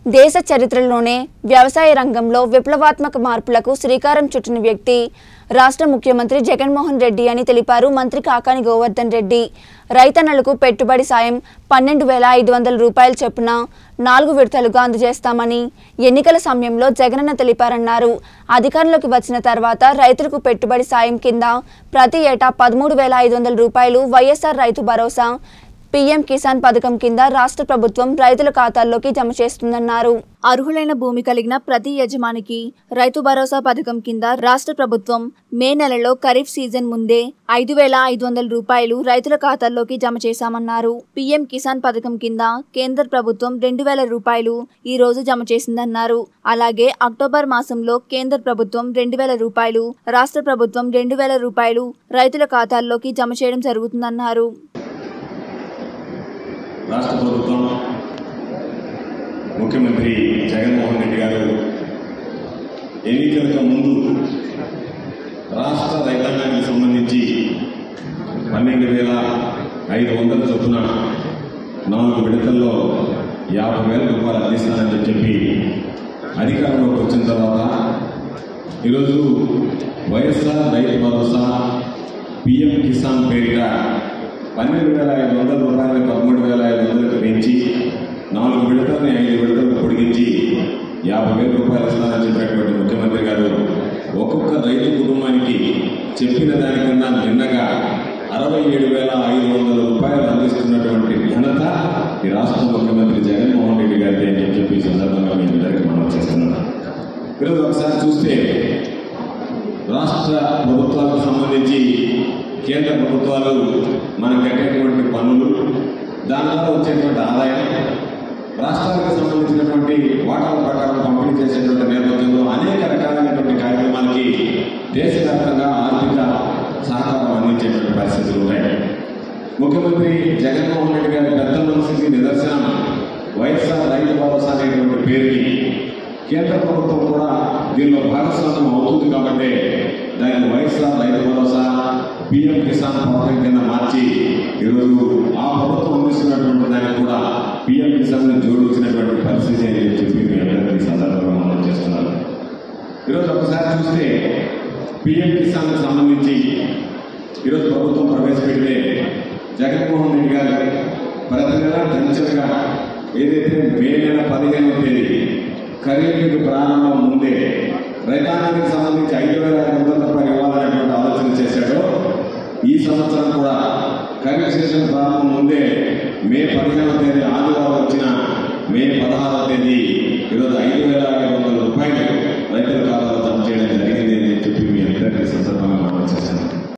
దేశ చరిత్రలోనే వ్యవసాయ రంగంలో విప్లవాత్మక మార్పులకు శ్రీకారం చుట్టిన వ్యక్తి రాష్ట్ర ముఖ్యమంత్రి జగన్మోహన్ రెడ్డి అని తెలిపారు మంత్రి కాకాని గోవర్ధన్ రెడ్డి రైతన్నలకు పెట్టుబడి సాయం పన్నెండు వేల ఐదు వందల రూపాయల చొప్పున నాలుగు విడతలుగా అందజేస్తామని ఎన్నికల సమయంలో జగనన్న తెలిపారన్నారు అధికారంలోకి వచ్చిన తర్వాత రైతులకు పెట్టుబడి సాయం కింద ప్రతి ఏటా పదమూడు వేల ఐదు వందల రూపాయలు వైఎస్ఆర్ రైతు భరోసా పీఎం కిసాన్ పథకం కింద రాష్ట్ర ప్రభుత్వం రైతుల ఖాతాల్లోకి జమ చేస్తుందన్నారు అర్హులైన భూమి కలిగిన ప్రతి యజమానికి రైతు భరోసా పథకం కింద రాష్ట్ర ప్రభుత్వం మే నెలలో ఖరీఫ్ సీజన్ ముందే ఐదు వేల ఐదు వందల రూపాయలు రైతుల ఖాతాల్లోకి జమ చేశామన్నారు పీఎం కిసాన్ పథకం కింద కేంద్ర ప్రభుత్వం రెండు వేల రూపాయలు ఈ రోజు జమ చేసిందన్నారు అలాగే అక్టోబర్ మాసంలో కేంద్ర ప్రభుత్వం రెండు వేల రూపాయలు రాష్ట్ర ప్రభుత్వం రెండు వేల రూపాయలు రైతుల ఖాతాల్లోకి జమ చేయడం జరుగుతుందన్నారు రాష్ట్ర ప్రభుత్వం ముఖ్యమంత్రి జగన్మోహన్ రెడ్డి గారు ఎన్నికలకు ముందు రాష్ట్ర రైతాంగానికి సంబంధించి పన్నెండు వేల ఐదు వందల చొప్పున నాలుగు విడతల్లో యాభై వేల రూపాయలు అందిస్తానని చెప్పి అధికారంలోకి వచ్చిన తర్వాత ఈరోజు వైఎస్ఆర్ రైతు భరోసా పిఎం కిసాన్ పేరిట పన్నెండు వేల ఐదు వందల రూపాయలు పదమూడు వేల ఐదు వందలకు పెంచి నాలుగు విడతల్ని ఐదు విడతలకు పొడిగించి యాభై వేల రూపాయలు ఇస్తానని చెప్పినటువంటి ముఖ్యమంత్రి గారు ఒక్కొక్క రైతు కుటుంబానికి చెప్పిన దానికన్నా నిన్నగా అరవై ఏడు వేల ఐదు వందల రూపాయలు అందిస్తున్నటువంటి ఘనత ఈ రాష్ట్ర ముఖ్యమంత్రి జగన్మోహన్ రెడ్డి గారికి అని చెప్పి ఈ సందర్భంగా మీ అందరికీ మనం చేస్తున్నాను ఈరోజు ఒకసారి చూస్తే రాష్ట్ర ప్రభుత్వాలకు సంబంధించి కేంద్ర ప్రభుత్వాలు మనకు కట్టేటువంటి పన్నులు దాని ద్వారా వచ్చేటువంటి ఆదాయం రాష్ట్రాలకు సంబంధించినటువంటి వాటాల ప్రకారం పంపిణీ చేసేటువంటి నేపథ్యంలో అనేక రకాలైనటువంటి కార్యక్రమాలకి దేశవ్యాప్తంగా ఆర్థిక సహకారం అందించేటువంటి పరిస్థితులు ఉన్నాయి ముఖ్యమంత్రి జగన్మోహన్ రెడ్డి గారి పెద్ద మనసుకి నిదర్శనం వైఎస్ఆర్ రైతు భరోసా అనేటువంటి పేరుని కేంద్ర ప్రభుత్వం కూడా దీనిలో భాగస్వామ్యం అవుతుంది కాబట్టి దాన్ని వైఎస్ఆర్ రైతు భరోసా పిఎం కిసాన్ పథకం కింద మార్చి ఈరోజు ఆ ప్రభుత్వం అందిస్తున్నటువంటి దానికి కూడా పిఎం కిసాన్ జోడించినటువంటి పరిస్థితి అని చెప్పి మీ అందరికీ ఈ సందర్భంగా మనం చేస్తున్నారు ఈరోజు ఒకసారి చూస్తే పిఎం కిసాన్ సంబంధించి ఈరోజు ప్రభుత్వం ప్రవేశపెడితే జగన్మోహన్ రెడ్డి గారు ప్రతి నెల టెన్షన్గా ఏదైతే మే నెల పదిహేనవ తేదీ ఖరీఫ్ ప్రారంభం ముందే రైతాంగానికి సంబంధించి ఐదు వేల ఐదు వందల రూపాయలు ఇవ్వాలనేటువంటి ఆలోచన చేశాడో ఈ సంవత్సరం కూడా ఖరీఫ్ సీజన్ ప్రారంభం ముందే మే పదిహేనవ తేదీ ఆదివారం వచ్చిన మే పదహారవ తేదీ